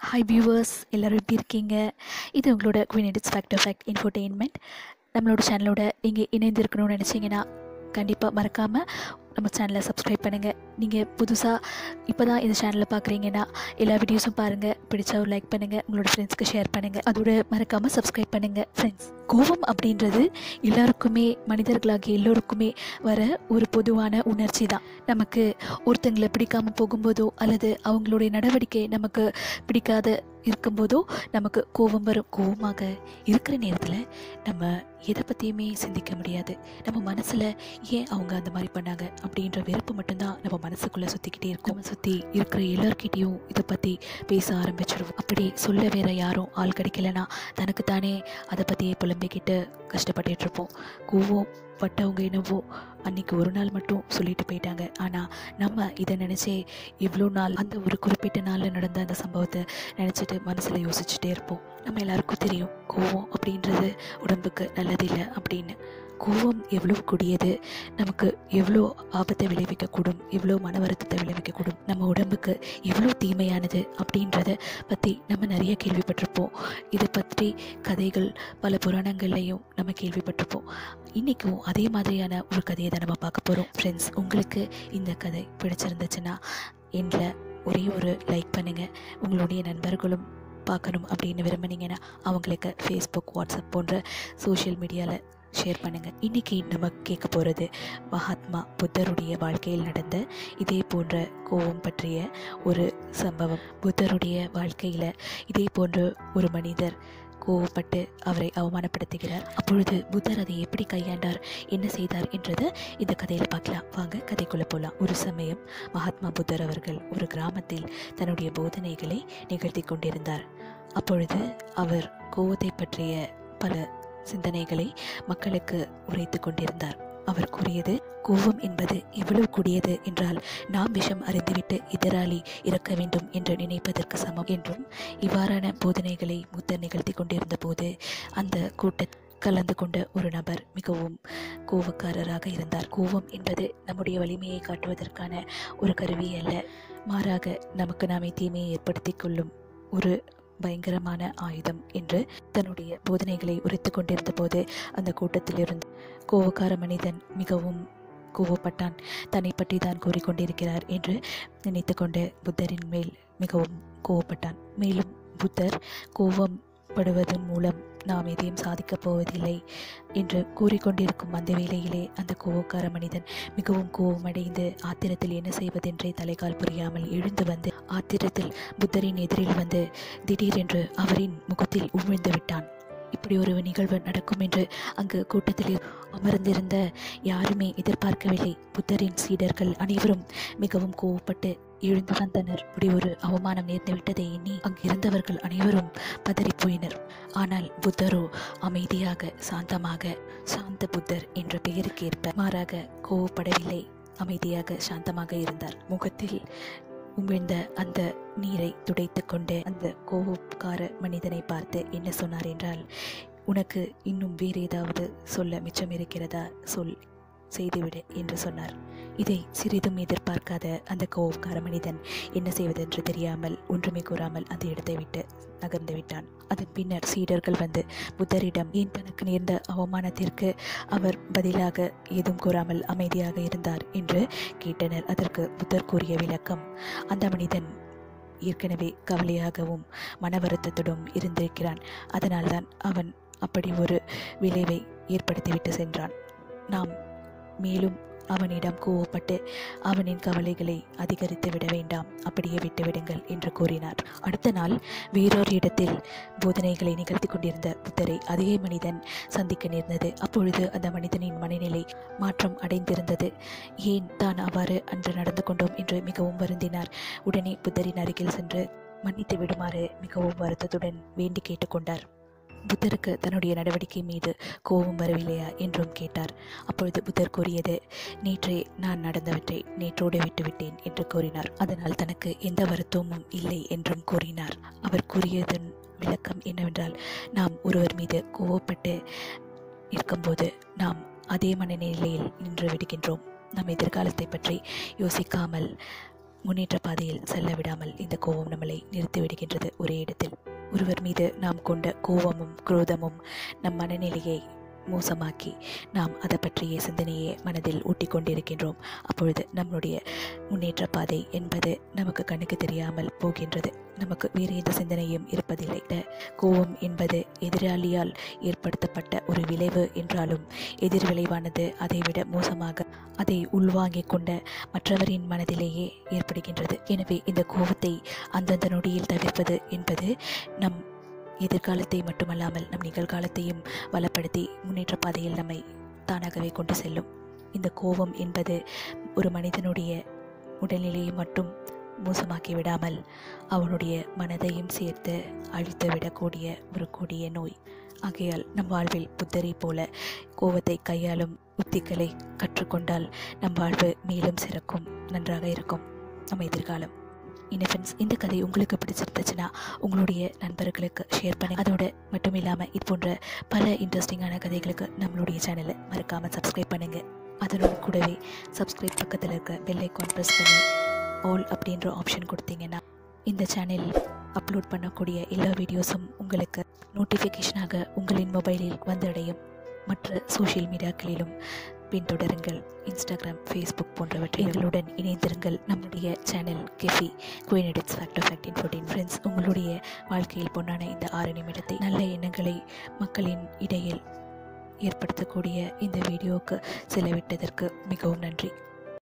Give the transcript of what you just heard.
hi viewers எல்லோரும் எப்படி இருக்கீங்க இது உங்களோட Queen edits fact fact infotainment நம்மளோட சேனலோட நீங்கள் இணைந்திருக்கணும்னு நினச்சிங்கன்னா கண்டிப்பாக மறக்காமல் நம்ம சேனலை சப்ஸ்கிரைப் பண்ணுங்கள் நீங்கள் புதுசாக இப்போ தான் இந்த சேனலை பார்க்குறீங்கன்னா எல்லா வீடியோஸும் பாருங்கள் பிடிச்சா ஒரு லைக் பண்ணுங்கள் உங்களோட ஃப்ரெண்ட்ஸ்க்கு ஷேர் பண்ணுங்கள் அதோட மறக்காமல் சப்ஸ்கிரைப் பண்ணுங்கள் ஃப்ரெண்ட்ஸ் கோபம் அப்படின்றது எல்லாருக்குமே மனிதர்களாகிய எல்லோருக்குமே வர ஒரு பொதுவான உணர்ச்சி தான் நமக்கு ஒருத்தங்களை பிடிக்காமல் போகும்போதோ அல்லது அவங்களுடைய நடவடிக்கை நமக்கு பிடிக்காத இருக்கும்போதோ நமக்கு கோபம் வரும் கோபமாக இருக்கிற நேரத்தில் நம்ம எதை பற்றியுமே சிந்திக்க முடியாது நம்ம மனசில் ஏன் அவங்க அந்த மாதிரி பண்ணாங்க அப்படின்ற வெறுப்பு மட்டும்தான் நம்ம மனசுக்குள்ளே சுற்றிக்கிட்டே இருக்கும் நம்ம சுற்றி இருக்கிற எல்லார்கிட்டேயும் இதை பற்றி பேச ஆரம்பிச்சிடுவோம் அப்படி சொல்ல வேற யாரும் ஆள் கிடைக்கலனா தனக்கு தானே அதை பற்றியே புலம்பிக்கிட்டு கஷ்டப்பட்டுட்டு இருப்போம் கோவம் பட்டவங்க என்னவோ அன்னைக்கு ஒரு நாள் மட்டும் சொல்லிட்டு போயிட்டாங்க ஆனால் நம்ம இதை நினச்சே இவ்வளோ நாள் அந்த ஒரு குறிப்பிட்ட நாளில் நடந்த அந்த சம்பவத்தை நினச்சிட்டு மனசில் யோசிச்சுட்டே இருப்போம் நம்ம எல்லாருக்கும் தெரியும் கோவம் அப்படின்றது உடம்புக்கு நல்லதில்லை அப்படின்னு கோவம் எவ்வளோ கொடியது நமக்கு எவ்வளோ ஆபத்தை விளைவிக்கக்கூடும் எவ்வளோ மன வருத்தத்தை விளைவிக்கக்கூடும் நம்ம உடம்புக்கு எவ்வளோ தீமையானது அப்படின்றத பற்றி நம்ம நிறைய கேள்விப்பட்டிருப்போம் இதை பற்றி கதைகள் பல புராணங்கள்லையும் நம்ம கேள்விப்பட்டிருப்போம் இன்றைக்கும் அதே மாதிரியான ஒரு கதையை தான் நம்ம பார்க்க போகிறோம் ஃப்ரெண்ட்ஸ் உங்களுக்கு இந்த கதை பிடிச்சிருந்துச்சுன்னா எண்டில் ஒரே ஒரு லைக் பண்ணுங்கள் உங்களுடைய நண்பர்களும் பார்க்கணும் அப்படின்னு விரும்புனீங்கன்னா அவங்களுக்கு ஃபேஸ்புக் வாட்ஸ்அப் போன்ற சோஷியல் மீடியாவில் ஷேர் பண்ணுங்கள் இன்றைக்கி நம்ம கேட்க போகிறது மகாத்மா புத்தருடைய வாழ்க்கையில் நடந்த இதே போன்ற கோபம் பற்றிய ஒரு சம்பவம் புத்தருடைய வாழ்க்கையில் இதே போன்ற ஒரு மனிதர் கோவப்பட்டு அவரை அவமானப்படுத்துகிறார் அப்பொழுது புத்தர் அதை எப்படி கையாண்டார் என்ன செய்தார் என்றதை இந்த கதையில் பார்க்கலாம் வாங்க கதைக்குள்ளே போகலாம் ஒரு சமயம் மகாத்மா புத்தர் அவர்கள் ஒரு கிராமத்தில் தன்னுடைய போதனைகளை நிகழ்த்தி கொண்டிருந்தார் அப்பொழுது அவர் கோவத்தை பற்றிய பல சிந்தனைகளை மக்களுக்கு உரைத்து கொண்டிருந்தார் அவர் கூறியது கோபம் என்பது எவ்வளவு கூடியது என்றால் நாம் விஷம் அறிந்துவிட்டு எதிராளி இறக்க வேண்டும் என்று நினைப்பதற்கு சமம் என்றும் இவ்வாறான போதனைகளை மூத்தர் நிகழ்த்தி கொண்டிருந்த போது அந்த கூட்ட கலந்து கொண்ட ஒரு நபர் மிகவும் கோபக்காரராக இருந்தார் கோபம் என்பது நம்முடைய வலிமையை காட்டுவதற்கான ஒரு கருவி அல்ல மாறாக நமக்கு நாமே தீமையை ஏற்படுத்திக் கொள்ளும் ஒரு பயங்கரமான ஆயுதம் என்று தன்னுடைய போதனைகளை உரைத்து கொண்டிருந்த போது அந்த கூட்டத்திலிருந்து கோவக்கார மனிதன் மிகவும் கோவப்பட்டான் தன்னை பற்றி தான் கூறிக்கொண்டிருக்கிறார் என்று நினைத்து கொண்டு புத்தரின் மேல் மிகவும் கோவப்பட்டான் மேலும் புத்தர் கோபம் படுவதன் மூலம் நாம் எதையும் சாதிக்கப் போவதில்லை என்று கூறிக்கொண்டிருக்கும் அந்த வேளையிலே அந்த கோவக்கார மனிதன் மிகவும் கோபமடைந்து ஆத்திரத்தில் என்ன செய்வதென்றே தலைகால் புரியாமல் எழுந்து வந்து ஆத்திரத்தில் புத்தரின் எதிரில் வந்து திடீரென்று அவரின் முகத்தில் உமிழ்ந்து விட்டான் இப்படி ஒரு நிகழ்வு நடக்கும் என்று அங்கு கூட்டத்தில் அமர்ந்திருந்த யாருமே எதிர்பார்க்கவில்லை புத்தரின் சீடர்கள் அனைவரும் மிகவும் கோவப்பட்டு எழுந்து வந்தனர் இப்படி ஒரு அவமானம் நேர்ந்து விட்டதை எண்ணி அங்கிருந்தவர்கள் அனைவரும் பதறிப் போயினர் ஆனால் புத்தரோ அமைதியாக சாந்தமாக சாந்த புத்தர் என்ற பெயருக்கு ஏற்ப மாறாக கோவப்படவில்லை அமைதியாக சாந்தமாக இருந்தார் முகத்தில் உமிழ்ந்த அந்த நீரை துடைத்து கொண்டு அந்த கோபக்கார மனிதனை பார்த்து என்ன சொன்னார் என்றால் உனக்கு இன்னும் வேறு ஏதாவது சொல்ல மிச்சம் இருக்கிறதா சொல் செய்துவிடு என்று சொன்னார் இதை சிறிதும் எதிர்பார்க்காத அந்த கோபக்கார மனிதன் என்ன செய்வதென்று தெரியாமல் ஒன்றுமே கூறாமல் அந்த இடத்தை விட்டு நகர்ந்து விட்டான் அதன் பின்னர் சீடர்கள் வந்து புத்தரிடம் ஏன் தனக்கு நேர்ந்த அவமானத்திற்கு அவர் பதிலாக ஏதும் கூறாமல் அமைதியாக இருந்தார் என்று கேட்டனர் அதற்கு புத்தர் கூறிய விளக்கம் அந்த மனிதன் ஏற்கனவே கவலையாகவும் மன வருத்தத்துடன் இருந்திருக்கிறான் அதனால்தான் அவன் அப்படி ஒரு விளைவை ஏற்படுத்திவிட்டு சென்றான் நாம் மேலும் அவனிடம் கோவப்பட்டு அவனின் கவலைகளை அதிகரித்து விட வேண்டாம் அப்படியே விட்டுவிடுங்கள் என்று கூறினார் அடுத்த நாள் வேறொரு இடத்தில் போதனைகளை நிகழ்த்தி கொண்டிருந்த புத்தரை அதே மனிதன் சந்திக்க நேர்ந்தது அப்பொழுது அந்த மனிதனின் மனநிலை மாற்றம் அடைந்திருந்தது ஏன் தான் அவ்வாறு அன்று நடந்து கொண்டோம் என்று மிகவும் வருந்தினார் உடனே புத்தரின் அருகில் சென்று மன்னித்து விடுமாறு மிகவும் வருத்தத்துடன் வேண்டி கேட்டுக்கொண்டார் புத்தருக்கு தன்னுடைய நடவடிக்கை மீது கோபம் வரவில்லையா என்றும் கேட்டார் அப்பொழுது புத்தர் கூறியது நேற்றே நான் நடந்தவற்றை நேற்றோடு விட்டுவிட்டேன் என்று கூறினார் அதனால் தனக்கு எந்த வருத்தமும் இல்லை என்றும் கூறினார் அவர் கூறியதன் விளக்கம் என்னவென்றால் நாம் ஒருவர் மீது கோவப்பட்டு இருக்கும்போது நாம் அதே மனநிலையில் நின்று விடுகின்றோம் நம் எதிர்காலத்தை பற்றி யோசிக்காமல் முன்னேற்ற பாதையில் செல்ல விடாமல் இந்த கோபம் நம்மளை நிறுத்திவிடுகின்றது ஒரே இடத்தில் ஒருவர் மீது நாம் கொண்ட கோபமும் குரோதமும் நம் மனநிலையை மோசமாக்கி நாம் அதை பற்றிய சிந்தனையை மனதில் ஊட்டி கொண்டிருக்கின்றோம் அப்பொழுது நம்முடைய முன்னேற்ற பாதை என்பது நமக்கு கண்ணுக்கு தெரியாமல் போகின்றது நமக்கு வேறு எந்த சிந்தனையும் இருப்பதில்லை இந்த கோபம் என்பது எதிராளியால் ஏற்படுத்தப்பட்ட ஒரு விளைவு என்றாலும் எதிர் விளைவானது அதைவிட மோசமாக அதை உள்வாங்கிக் கொண்ட மற்றவரின் மனதிலேயே ஏற்படுகின்றது எனவே இந்த கோபத்தை அந்தந்த நொடியில் தவிர்ப்பது என்பது நம் எதிர்காலத்தை மட்டுமல்லாமல் நம் நிகழ்காலத்தையும் வளப்படுத்தி முன்னேற்ற பாதையில் நம்மை தானாகவே கொண்டு செல்லும் இந்த கோபம் என்பது ஒரு மனிதனுடைய உடல்நிலையை மட்டும் மோசமாக்கி விடாமல் அவனுடைய மனதையும் சேர்த்து அழித்து விடக்கூடிய ஒரு கொடிய நோய் ஆகையால் நம் வாழ்வில் புத்தரை போல கோபத்தை கையாளும் உத்திகளை கற்றுக்கொண்டால் நம் வாழ்வு மேலும் சிறக்கும் நன்றாக இருக்கும் நம்ம எதிர்காலம் இந்த ஃப்ரெண்ட்ஸ் இந்த கதை உங்களுக்கு பிடிச்சிருந்துச்சுன்னா உங்களுடைய நண்பர்களுக்கு ஷேர் பண்ணி அதோட மட்டும் இல்லாமல் இது போன்ற பல இன்ட்ரெஸ்டிங்கான கதைகளுக்கு நம்மளுடைய சேனலை மறக்காமல் சப்ஸ்கிரைப் பண்ணுங்கள் அதனோடு கூடவே சப்ஸ்கிரைப் பக்கத்தில் இருக்க பெல் ஐக்கான் ப்ரெஸ் பண்ணி ஆல் அப்படின்ற ஆப்ஷன் கொடுத்தீங்கன்னா இந்த சேனல் அப்லோட் பண்ணக்கூடிய எல்லா வீடியோஸும் உங்களுக்கு நோட்டிஃபிகேஷனாக உங்களின் மொபைலில் வந்தடையும் மற்ற சோஷியல் மீடியாக்களிலும் பின்தொடருங்கள் இன்ஸ்டாகிராம் ஃபேஸ்புக் போன்றவற்றில் எங்களுடன் இணைந்திருங்கள் நம்முடைய சேனல் கெஃபி குயின் எடிட்ஸ் ஃபேக்ட் ஃபேக்ட் இன்ஃபோர்டின் ஃப்ரெண்ட்ஸ் உங்களுடைய வாழ்க்கையில் பொன்னான இந்த ஆறு நிமிடத்தை நல்ல எண்ணங்களை மக்களின் இடையில் ஏற்படுத்தக்கூடிய இந்த வீடியோவுக்கு செலவிட்டதற்கு மிகவும் நன்றி